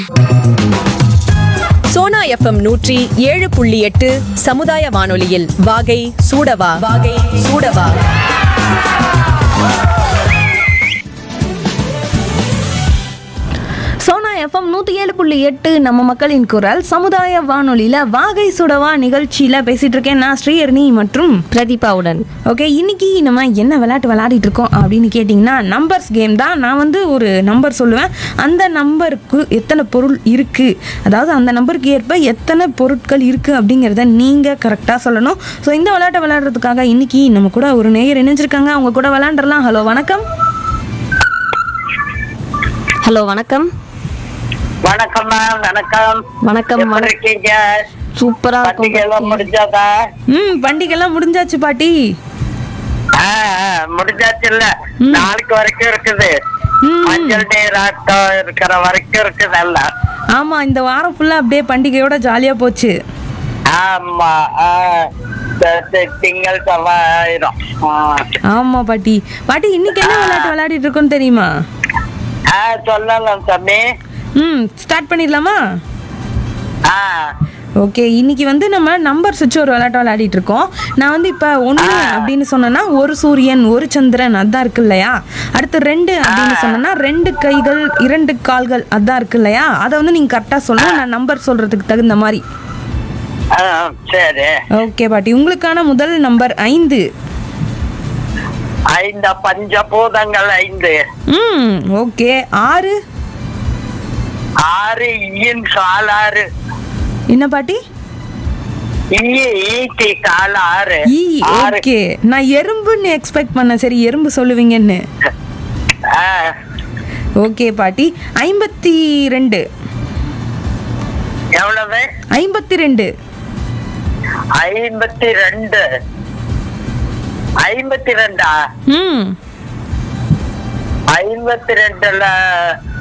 Sona FM நூற்றி ஏழு புள்ளி எட்டு சமுதாய வானொலியில் வாகை சூடவா வாகை சூடவா சோனா எஃப்எம் நூற்றி ஏழு புள்ளி எட்டு நம்ம மக்களின் குரல் சமுதாய வானொலியில் வாகை சுடவா நிகழ்ச்சியில் பேசிகிட்டு இருக்கேன் நான் ஸ்ரீஹரணி மற்றும் பிரதீபாவுடன் ஓகே இன்னைக்கு நம்ம என்ன விளையாட்டு விளையாடிட்டு இருக்கோம் அப்படின்னு கேட்டிங்கன்னா நம்பர்ஸ் கேம் தான் நான் வந்து ஒரு நம்பர் சொல்லுவேன் அந்த நம்பருக்கு எத்தனை பொருள் இருக்குது அதாவது அந்த நம்பருக்கு ஏற்ப எத்தனை பொருட்கள் இருக்குது அப்படிங்கிறத நீங்கள் கரெக்டாக சொல்லணும் ஸோ இந்த விளையாட்டை விளையாடுறதுக்காக இன்னைக்கு நம்ம கூட ஒரு நேயர் இணைஞ்சிருக்காங்க அவங்க கூட விளையாண்டுறலாம் ஹலோ வணக்கம் ஹலோ வணக்கம் வணக்கம் மேம் வணக்கம் வணக்கம் எப்படி வணக்கம் இருக்கீங்க சூப்பரா பண்டிகை எல்லாம் இருக்கும் முடிஞ்சாதா ம் பண்டிகைலாம் முடிஞ்சாச்சு பாட்டி ஆ, ஆ, முடிஞ்சாச்சு இல்ல நாளைக்கு வரைக்கும் இருக்குது ம். மஞ்சள் நீராட்டம் இருக்கிற வரைக்கும் இருக்குது எல்லாம் ஆமாம் இந்த வாரம் ஃபுல்லாக அப்படியே பண்டிகையோட ஜாலியாக போச்சு ஆமா ஆ, த- த- திங்கள் செவ்வாய் ஆயிரும் ஆ. ஆமாம் பாட்டி பாட்டி இன்னைக்கு என்ன விளையாட்டு விளையாடிட்டு இருக்கோன்னு தெரியுமா ஆ, சொல்லலாம் தம்பி ம் ஸ்டார்ட் பண்ணிடலாமா ஆ ஓகே இன்னைக்கு வந்து நம்ம நம்பர்ஸ் வச்சு ஒரு விளையாட்டு விளையாடிட்டு இருக்கோம் நான் வந்து இப்போ ஒன்று அப்படின்னு சொன்னேன்னா ஒரு சூரியன் ஒரு சந்திரன் அதான் இருக்கு இல்லையா அடுத்து ரெண்டு அப்படின்னு சொன்னேன்னா ரெண்டு கைகள் இரண்டு கால்கள் அதான் இருக்கு இல்லையா அதை வந்து நீங்கள் கரெக்டாக சொல்லணும் நான் நம்பர் சொல்கிறதுக்கு தகுந்த மாதிரி ஆ, சரி ஓகே பாட்டி உங்களுக்கான முதல் நம்பர் ஐந்து ஐந்த பஞ்சபூதங்கள் ஐந்து ம் ஓகே ஆறு ஆறு ஈயின் காலாறு என்ன பாட்டி ஈ ஈட்டி கால் ஆறு ஈ ஆறு ஓகே நான் எறும்புன்னு எக்ஸ்பெக்ட் பண்ணேன் சரி எறும்பு சொல்லுவீங்கன்னு ஆ, ஓகே பாட்டி ஐம்பத்தி ரெண்டு எவ்வளவு ஐம்பத்தி ரெண்டு ஐம்பத்தி ரெண்டு ஐம்பத்தி ரெண்டா ம் ஐம்பத்தி ரெண்டுல